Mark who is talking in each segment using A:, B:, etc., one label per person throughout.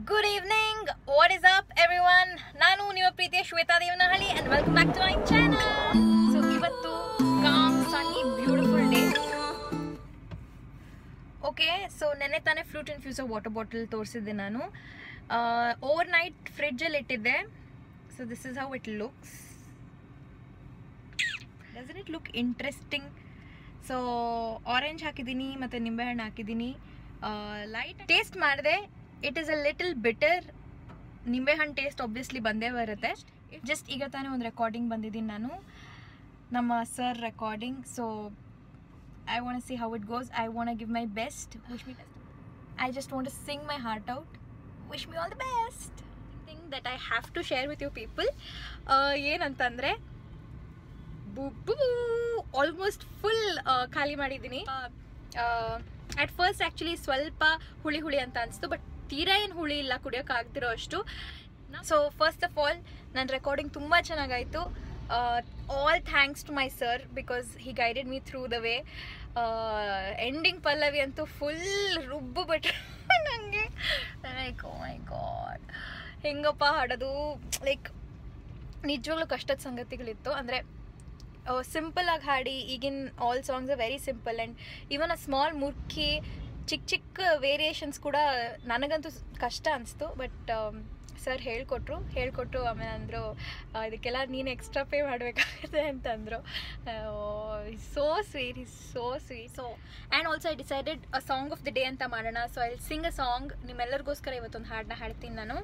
A: good evening what is up everyone ನಾನು ನಿಮ್ಮ ಪ್ರೀತಿಯ Shweta Devanahalli and welcome back to my channel so ಇವತ್ತು calm sunny beautiful day okay so ನೆನ್ನೆ ತಾನೇ fruit infuser water bottle ತೋರಿಸಿದ್ದೆ ನಾನು ಓವರ್ ನೈಟ್ ಫ್ರಿಡ್ಜಲ್ಲಿ ಇಟ್ಟಿದ್ದೆ so this is how it looks doesn't it look interesting so orange ಹಾಕಿದ್ದೀನಿ ಮತ್ತು ನಿಂಬೆಹಣ್ಣು ಹಾಕಿದ್ದೀನಿ ಲೈಟ್ ಟೇಸ್ಟ್ ಮಾಡಿದೆ it is a little bitter ನಿಂಬೆಹಣ್ಣು ಟೇಸ್ಟ್ ಒಬ್ವಿಯಸ್ಲಿ ಬಂದೇ ಬರುತ್ತೆ ಜಸ್ಟ್ ಈಗ ತಾನೇ ಒಂದು ರೆಕಾರ್ಡಿಂಗ್ ಬಂದಿದ್ದೀನಿ ನಾನು ನಮ್ಮ sir recording so I want see how it goes I want give my best wish me best I just want sing my heart out wish me all the best thing that I have to share with you people ಏನಂತಂದರೆ almost full ಖಾಲಿ ಮಾಡಿದ್ದೀನಿ at first actually ಸ್ವಲ್ಪ ಹುಳಿ ಹುಳಿ ಅಂತ ಅನಿಸ್ತು but ತೀರಾ ಏನು ಹುಳಿ ಇಲ್ಲ ಕುಡಿಯೋಕೆ ಆಗ್ತಿರೋ ಅಷ್ಟು ಸೊ ಫಸ್ಟ್ ಆಫ್ ಆಲ್ ನನ್ನ ರೆಕಾರ್ಡಿಂಗ್ ತುಂಬ ಚೆನ್ನಾಗಾಯಿತು all thanks to my sir because he guided me through the way ending pallavi ಅಂತೂ ಫುಲ್ ರುಬ್ಬು ಬಿಟ್ರು ನನಗೆ ಲೈಕ್ ಓ ಮೈ ಗಾಡ್ ಹೆಂಗಪ್ಪ ಹಾಡೋದು ಲೈಕ್ ನಿಜವಾಗ್ಲೂ ಕಷ್ಟದ ಸಂಗತಿಗಳಿತ್ತು ಅಂದರೆ ಸಿಂಪಲ್ ಆಗಿ ಹಾಡಿ ಈಗಿನ all songs very simple and even a small ಮುರ್ಕಿ ಚಿಕ್ಕ ಚಿಕ್ಕ ವೇರಿಯೇಷನ್ಸ್ ಕೂಡ ನನಗಂತೂ ಕಷ್ಟ ಅನಿಸ್ತು ಬಟ್ ಸರ್ ಹೇಳ್ಕೊಟ್ರು ಹೇಳ್ಕೊಟ್ಟು ಆಮೇಲೆ ಅಂದರು ಇದಕ್ಕೆಲ್ಲ ನೀನು ಎಕ್ಸ್ಟ್ರಾ ಪೇ ಮಾಡಬೇಕಾಗುತ್ತೆ ಅಂತಂದರು so sweet is so sweet so and also I decided a song of the day ಅಂತ ಮಾಡೋಣ so I sing a song ನಿಮ್ಮೆಲ್ಲರಿಗೋಸ್ಕರ ಇವತ್ತೊಂದು ಹಾಡನ್ನ ಹಾಡ್ತೀನಿ ನಾನು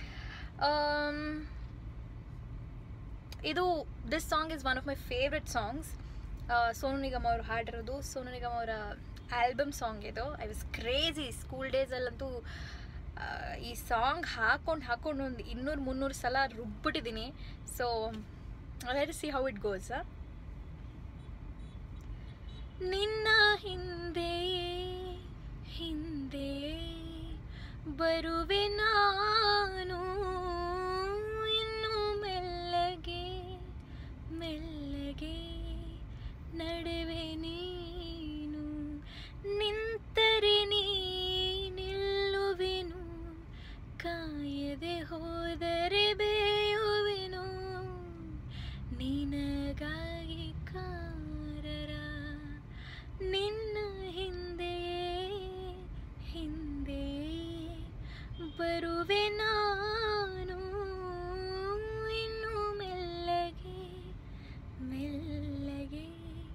A: ಇದು this song is one of my favourite songs Sonu Nigam ಅವರು ಹಾಡಿರೋದು ಸೋನು ನಿಗಮ್ ಅವರ ಆಲ್ಬಮ್ ಸಾಂಗ್ ಇದು ಐ ವಾಸ್ ಕ್ರೇಜಿ ಸ್ಕೂಲ್ ಡೇಸಲ್ಲಂತೂ ಈ ಸಾಂಗ್ ಹಾಕೊಂಡು ಹಾಕೊಂಡು ಒಂದು ಇನ್ನೂರು ಮುನ್ನೂರು ಸಲ ರುಬ್ಬಿಟ್ಟಿದ್ದೀನಿ so let see how it goes ನಿನ್ನ ಹಿಂದೆ ಹಿಂದೆ ಬರುವೆ ನಾನು ಇನ್ನು ಮೆಲ್ಲಗೆ ಮೆಲ್ಲಗೆ ನಡುವೆ ನೀನು ನಿಂತರೆ ನೀ ನಿಲ್ಲುವೆನು ಕಾಯದೆ ಹೋದರೆ ಬೇಯುವೆನು ನಿನಗಾಗಿ ಕಾರರ ನಿನ್ನ ಹಿಂದೆ ಹಿಂದೆ ಬರುವೆ ನಾನು ಇನ್ನು ಮೆಲ್ಲಗೆ ಮೆಲ್ಲಗೆ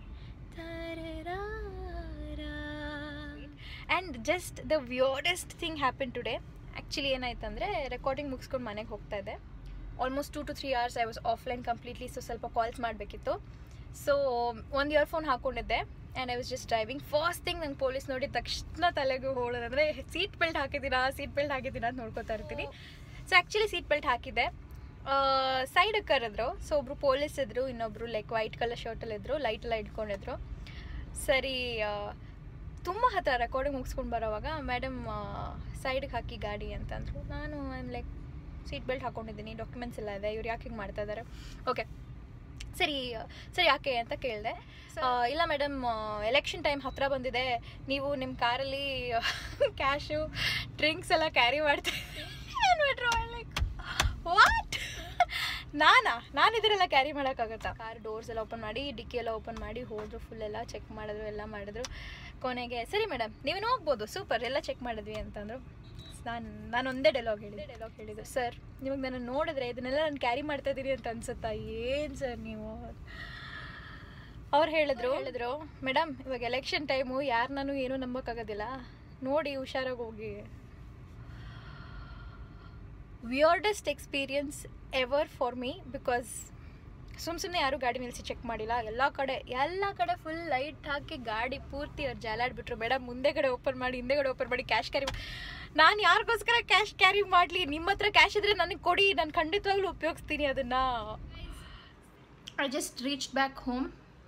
A: and just the weirdest thing happen today actually ಏನಾಯ್ತಂದರೆ ರೆಕಾರ್ಡಿಂಗ್ ಮುಗಿಸ್ಕೊಂಡು ಮನೆಗೆ ಹೋಗ್ತಾ ಇದ್ದೆ almost two two three hours I was offline completely so ಸ್ವಲ್ಪ ಕಾಲ್ಸ್ ಮಾಡಬೇಕಿತ್ತು ಸೊ ಒಂದು ಇಯರ್ಫೋನ್ ಹಾಕ್ಕೊಂಡಿದ್ದೆ and I was just driving first thing ನಂಗೆ ಪೊಲೀಸ್ ನೋಡಿದ ತಕ್ಷಣ ತಲೆಗೆ ಹೋಳೋದಂದರೆ ಸೀಟ್ ಬೆಲ್ಟ್ ಹಾಕಿದ್ದೀರಾ ಸೀಟ್ ಬೆಲ್ಟ್ ಹಾಕಿದ್ದೀರಾ ಅಂತ ನೋಡ್ಕೋತಾ ಇರ್ತೀನಿ ಸೊ ಆ್ಯಕ್ಚುಲಿ ಸೀಟ್ ಬೆಲ್ಟ್ ಹಾಕಿದ್ದೆ ಸೈಡಿಗೆ ಕರೆದ್ರು ಸೊ ಒಬ್ರು ಪೊಲೀಸ್ ಇದ್ರು ಇನ್ನೊಬ್ರು ಲೈಕ್ ವೈಟ್ ಕಲರ್ ಶರ್ಟಲ್ಲಿ ಇದ್ರು ಲೈಟ್ ಎಲ್ಲ ಇಟ್ಕೊಂಡಿದ್ರು ಸರಿ ತುಂಬ ಹತ್ರ ರೆಕಾರ್ಡಿಂಗ್ ಮುಗಿಸ್ಕೊಂಡು ಬರೋವಾಗ ಮೇಡಮ್ ಸೈಡ್ಗೆ ಹಾಕಿ ಗಾಡಿ ಅಂತಂದರು ನಾನು I am like seat belt ಹಾಕೊಂಡಿದ್ದೀನಿ ಡಾಕ್ಯುಮೆಂಟ್ಸ್ ಎಲ್ಲ ಇದೆ ಇವ್ರು ಯಾಕೆ ಹಿಂಗೆ ಮಾಡ್ತಾ ಇದ್ದಾರೆ ಓಕೆ ಸರಿ ಸರಿ ಯಾಕೆ ಅಂತ ಕೇಳಿದೆ ಇಲ್ಲ ಮೇಡಮ್ ಎಲೆಕ್ಷನ್ ಟೈಮ್ ಹತ್ರ ಬಂದಿದೆ ನೀವು ನಿಮ್ಮ ಕಾರಲ್ಲಿ ಕ್ಯಾಶು ಡ್ರಿಂಕ್ಸ್ ಎಲ್ಲ ಕ್ಯಾರಿ ಮಾಡ್ತೀವಿ ಲೈಕ್ ವಾಟ್ ನಾನಾ ನಾನು ಇದರೆಲ್ಲ ಕ್ಯಾರಿ ಮಾಡೋಕ್ಕಾಗತ್ತಾ ಕಾರ್ ಡೋರ್ಸ್ ಎಲ್ಲ ಓಪನ್ ಮಾಡಿ ಡಿಕ್ಕಿ ಎಲ್ಲ ಓಪನ್ ಮಾಡಿ ಹೋದ್ರು ಫುಲ್ ಎಲ್ಲ ಚೆಕ್ ಮಾಡಿದ್ರು ಎಲ್ಲ ಮಾಡಿದ್ರು ಕೊನೆಗೆ ಸರಿ ಮೇಡಮ್ ನೀವೇನು ಹೋಗ್ಬೋದು ಸೂಪರ್ ಎಲ್ಲ ಚೆಕ್ ಮಾಡಿದ್ವಿ ಅಂತಂದರು ನಾನು ನಾನು ಒಂದೇ ಡೈಲಾಗ್ ಹೇಳಿದೆ ಡೈಲಾಗ್ ಹೇಳಿದ್ದು ಸರ್ ನಿಮಗೆ ನಾನು ನೋಡಿದ್ರೆ ಇದನ್ನೆಲ್ಲ ನಾನು ಕ್ಯಾರಿ ಮಾಡ್ತಾ ಇದ್ದೀನಿ ಅಂತ ಅನ್ಸುತ್ತಾ ಏನು ಸರ್ ನೀವು ಅವ್ರು ಹೇಳಿದ್ರು ಹೇಳಿದ್ರು ಮೇಡಮ್ ಇವಾಗ ಎಲೆಕ್ಷನ್ ಟೈಮು ಯಾರು ನಾನು ಏನೂ ನಂಬೋಕ್ಕಾಗೋದಿಲ್ಲ ನೋಡಿ ಹುಷಾರಾಗಿ ಹೋಗಿ weirdest experience ever for me because ಸುಮ್ ಸುಮ್ಮನೆ ಯಾರು ಗಾಡಿ ನಿಲ್ಲಿಸಿ ಚೆಕ್ ಮಾಡಿಲ್ಲ ಎಲ್ಲ ಕಡೆ ಎಲ್ಲ ಕಡೆ ಫುಲ್ ಲೈಟ್ ಹಾಕಿ ಗಾಡಿ ಪೂರ್ತಿ ಅವ್ರು ಜಾಲಾಡ್ಬಿಟ್ರು ಮೇಡಮ್ ಮುಂದೆ ಕಡೆ ಓಪನ್ ಮಾಡಿ ಹಿಂದೆ ಕಡೆ ಓಪನ್ ಮಾಡಿ ಕ್ಯಾಶ್ ಕ್ಯಾರಿ ನಾನು ಯಾರಿಗೋಸ್ಕರ ಕ್ಯಾಶ್ ಕ್ಯಾರಿ ಮಾಡಲಿ ನಿಮ್ಮ ಹತ್ರ ಕ್ಯಾಶ್ ಇದ್ರೆ ನನಗೆ ಕೊಡಿ ನಾನು ಖಂಡಿತವಾಗ್ಲೂ ಉಪಯೋಗಿಸ್ತೀನಿ ಅದನ್ನು I just reach back home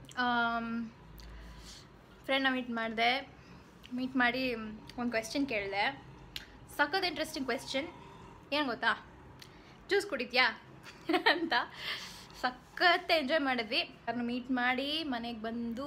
A: ಫ್ರೆಂಡ್ನ ಮೀಟ್ ಮಾಡಿದೆ ಮೀಟ್ ಮಾಡಿ ಒಂದು ಕ್ವೆಶ್ಚನ್ ಕೇಳಿದೆ ಸಖತ್ ಇಂಟ್ರೆಸ್ಟಿಂಗ್ ಕ್ವೆಶ್ಚನ್ ಏನು ಗೊತ್ತಾ ಜ್ಯೂಸ್ ಕುಡಿದ್ಯಾ ಅಂತ ಸಖತ್ ಎಂಜಾಯ್ ಮಾಡಿದ್ವಿ ಅವ್ರನ್ನ ಮೀಟ್ ಮಾಡಿ ಮನೆಗೆ ಬಂದು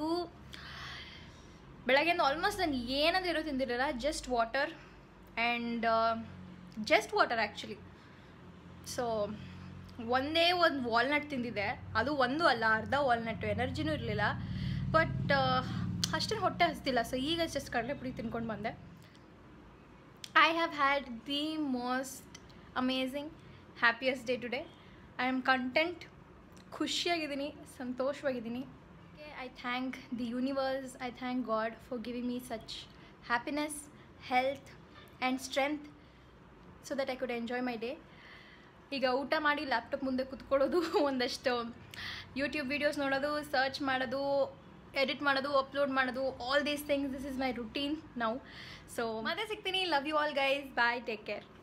A: ಬೆಳಗ್ಗೆಯಿಂದ ಆಲ್ಮೋಸ್ಟ್ ನಾನು ಏನಂದ್ರೆ ಇರೋ ತಿಂದಿರಲಿಲ್ಲ just water and just water actually so ಒಂದೇ ಒಂದು ವಾಲ್ನಟ್ ತಿಂದಿದ್ದೆ ಅದು ಒಂದು ಅಲ್ಲ ಅರ್ಧ ವಾಲ್ನಟ್ಟು ಎನರ್ಜಿನೂ ಇರಲಿಲ್ಲ ಬಟ್ ಅಷ್ಟೇನು ಹೊಟ್ಟೆ ಹಸ್ತಿಲ್ಲ ಸೊ ಈಗ ಜಸ್ಟ್ ಕಡಲೆಪುರಿ ತಿನ್ಕೊಂಡು ಬಂದೆ I have had the most amazing happiest day today I am content ಖುಷಿಯಾಗಿದ್ದೀನಿ ಸಂತೋಷವಾಗಿದ್ದೀನಿ I thank the universe I thank God for giving me such happiness health and strength so that I could enjoy my day ಈಗ ಊಟ ಮಾಡಿ laptop ಮುಂದೆ ಕುತ್ಕೊಳ್ಳೋದು ಒಂದಷ್ಟು YouTube videos ನೋಡೋದು search ಮಾಡೋದು ಎಡಿಟ್ ಮಾಡೋದು ಅಪ್ಲೋಡ್ ಮಾಡೋದು all these things this is my routine now so ಮತ್ತೆ ಸಿಗ್ತೀನಿ love you all guys bye take care